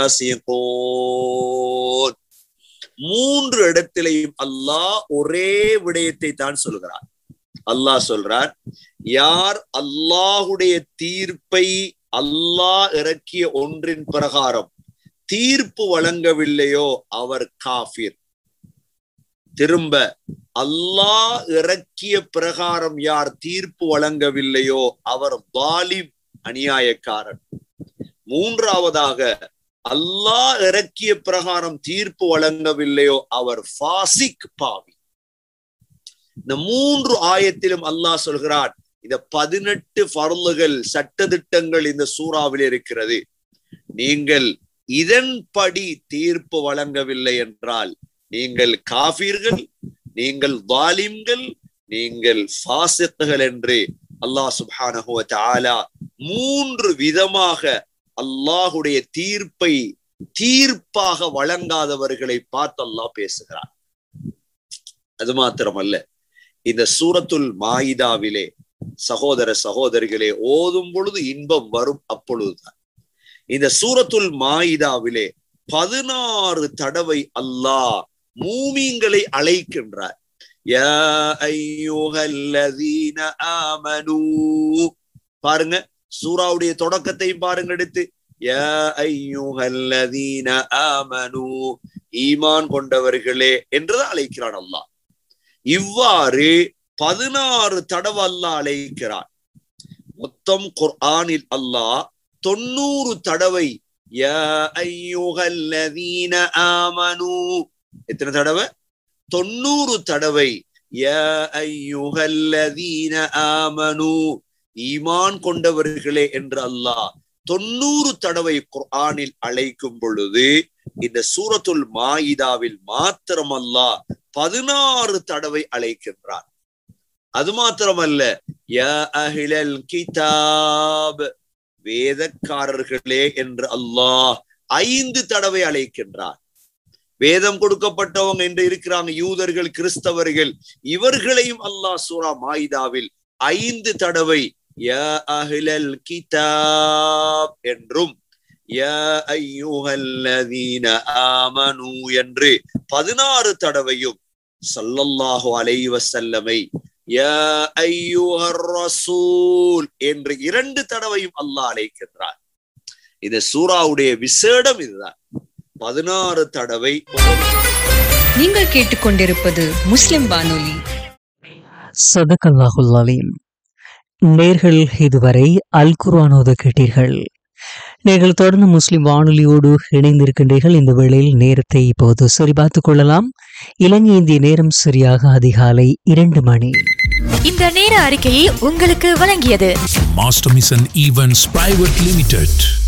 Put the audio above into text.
فاسقون மூன்று இடத்திலையும் அல்லாஹ் ஒரே விடயத்தை தான் சொல்கிறார் அல்லாஹ் சொல்றார் யார் அல்லாஹுடைய தீர்ப்பை அல்லாஹ் இறக்கிய ஒன்றின் பிரகாரம் தீர்ப்பு வழங்கவில்லையோ அவர் காஃபிர் திரும்ப அல்லாஹ் இறக்கிய பிரகாரம் யார் தீர்ப்பு வழங்கவில்லையோ அவர் வாலிம் அநியாயக்காரன் மூன்றாவதாக அல்லாஹ் இறக்கிய பிரகாரம் தீர்ப்பு வழங்கவில்லையோ அவர் ஃபாசிக் பாவி இந்த மூன்று ஆயத்திலும் அல்லாஹ் சொல்கிறார் இந்த பதினெட்டு பருளுகள் சட்டதிட்டங்கள் இந்த சூறாவில் இருக்கிறது நீங்கள் இதன்படி தீர்ப்பு வழங்கவில்லை என்றால் நீங்கள் காபீர்கள் நீங்கள் வாலிம்கள் நீங்கள் ஃபாசித்துகள் என்று அல்லாஹ் சுப்ஹானஹு வ தஆலா மூன்று விதமாக அல்லாஹுடைய தீர்ப்பை தீர்ப்பாக வழங்காதவர்களை பார்த்து அல்லாஹ் பேசுகிறார் அது மாத்திரமல்ல இந்த சூரத்துல் மாயிதாவிலே சகோதர சகோதரிகளே ஓதும் பொழுது இன்பம் வரும் அப்பொழுதுதான் இந்த சூரத்துல் மாயிதாவிலே பதினாறு தடவை அல்லாஹ் மூமீன்களை அழைக்கின்றார் யா ஐயுஹல்லதீன ஆமனூ பாருங்க சூராவுடைய தொடக்கத்தையும் பாருங்க எடுத்து யா ஐயுஹல்லதீன ஆமனூ ஈமான் கொண்டவர்களே என்றுதான் அழைக்கிறான் அல்லாஹ் இவ்வாறு பதினாறு தடவை அல்லாஹ் அழைக்கிறான் மொத்தம் குர்ஆனில் அல்லாஹ் தொண்ணூறு தடவை யா ஐயுஹல்லதீன ஆமனூ எத்தனை தடவை தொண்ணூறு தடவை யா ஐயுஹல்லதீன ஆமனூ ஈமான் கொண்டவர்களே என்று அல்லாஹ் தொண்ணூறு தடவை குர்ஆனில் அழைக்கும் பொழுது இந்த சூரத்துல் மாயிதாவில் மாத்திரம் அல்லாஹ் பதினாறு தடவை அழைக்கின்றார் அது மாத்திரமல்ல யா அஹிலல் கிதாப் வேதக்காரர்களே என்று அல்லாஹ் ஐந்து தடவை அழைக்கின்றார் வேதம் கொடுக்கப்பட்டவங்க என்று இருக்கிறாங்க யூதர்கள் கிறிஸ்தவர்கள் இவர்களையும் அல்லாஹ் சூரா மாயிதாவில் ஐந்து தடவை யா அஹ்லல் கிதாப் என்றும் யா ஐயுஹல்லதீன ஆமனு என்று பதினாறு தடவையும் சல்லல்லாஹு அலைஹி வஸல்லமை யா ஐயுஹர் ரசூல் என்று இரண்டு தடவையும் அல்லாஹ் அழைக்கின்றார் இந்த சூராவுடைய விசேடம் இதுதான் பதினாறு தடவை நீங்கள் கேட்டுக்கொண்டிருப்பது முஸ்லிம் வானொலி சதகல்லாஹுல் அலீம் நேர்கள் இதுவரை அல் குர்ஆனோத கேட்டீர்கள் நீங்கள் தொடர்ந்து முஸ்லிம் வானொலியோடு இணைந்திருக்கின்றீர்கள் இந்த வேளையில் நேரத்தை இப்போது சரிபார்த்துக் கொள்ளலாம் இலங்கை இந்திய நேரம் சரியாக அதிகாலை இரண்டு மணி இந்த நேர அறிக்கையை உங்களுக்கு வழங்கியது Master Mission Events Private Limited.